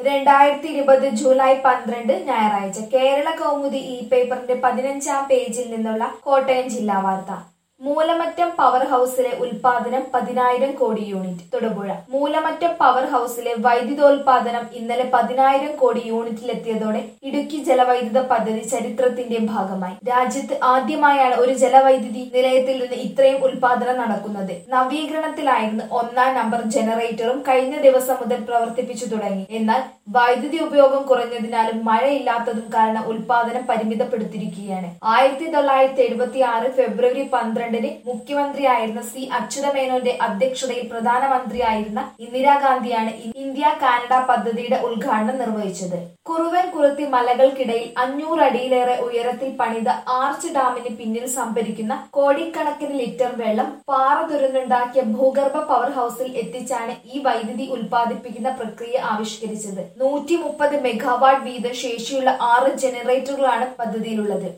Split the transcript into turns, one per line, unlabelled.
രണ്ടായിരത്തി ഇരുപത് ജൂലൈ പന്ത്രണ്ട് ഞായറാഴ്ച കേരള കൗമുദി ഇ പേപ്പറിന്റെ പതിനഞ്ചാം പേജിൽ നിന്നുള്ള കോട്ടയം ജില്ലാ വാർത്ത മൂലമറ്റം പവർ ഹൗസിലെ ഉൽപാദനം പതിനായിരം കോടി യൂണിറ്റ് തൊടുപുഴ മൂലമറ്റം പവർ ഹൗസിലെ വൈദ്യുതോൽപാദനം ഇന്നലെ പതിനായിരം കോടി യൂണിറ്റിലെത്തിയതോടെ ഇടുക്കി ജലവൈദ്യുത പദ്ധതി ചരിത്രത്തിന്റെ ഭാഗമായി രാജ്യത്ത് ആദ്യമായാണ് ഒരു ജലവൈദ്യുതി നിലയത്തിൽ നിന്ന് ഇത്രയും ഉൽപാദനം നടക്കുന്നത് നവീകരണത്തിലായിരുന്നു ഒന്നാം നമ്പർ ജനറേറ്ററും കഴിഞ്ഞ ദിവസം മുതൽ പ്രവർത്തിപ്പിച്ചു തുടങ്ങി എന്നാൽ വൈദ്യുതി ഉപയോഗം കുറഞ്ഞതിനാലും മഴയില്ലാത്തതും കാരണം ഉൽപാദനം പരിമിതപ്പെടുത്തിയിരിക്കുകയാണ് ആയിരത്തി തൊള്ളായിരത്തി എഴുപത്തി ആറ് ഫെബ്രുവരി പന്ത്രണ്ടിന് മുഖ്യമന്ത്രിയായിരുന്ന സി അച്യുതമേനോന്റെ അധ്യക്ഷതയിൽ പ്രധാനമന്ത്രിയായിരുന്ന ഇന്ദിരാഗാന്ധിയാണ് ഇന്ത്യ കാനഡ പദ്ധതിയുടെ ഉദ്ഘാടനം നിർവഹിച്ചത് കുറുവൻ കുറുത്തി മലകൾക്കിടയിൽ അഞ്ഞൂറ് അടിയിലേറെ ഉയരത്തിൽ പണിത ആർച്ച് ഡാമിന് പിന്നിൽ സംഭരിക്കുന്ന കോടിക്കണക്കിന് ലിറ്റർ വെള്ളം പാറ തുരന്നുണ്ടാക്കിയ ഭൂഗർഭ പവർ ഹൗസിൽ എത്തിച്ചാണ് ഈ വൈദ്യുതി ഉൽപ്പാദിപ്പിക്കുന്ന പ്രക്രിയ ആവിഷ്കരിച്ചത് നൂറ്റി മുപ്പത് മെഗാവാട്ട് വീതം ശേഷിയുള്ള ആറ് ജനറേറ്ററുകളാണ് പദ്ധതിയിലുള്ളത്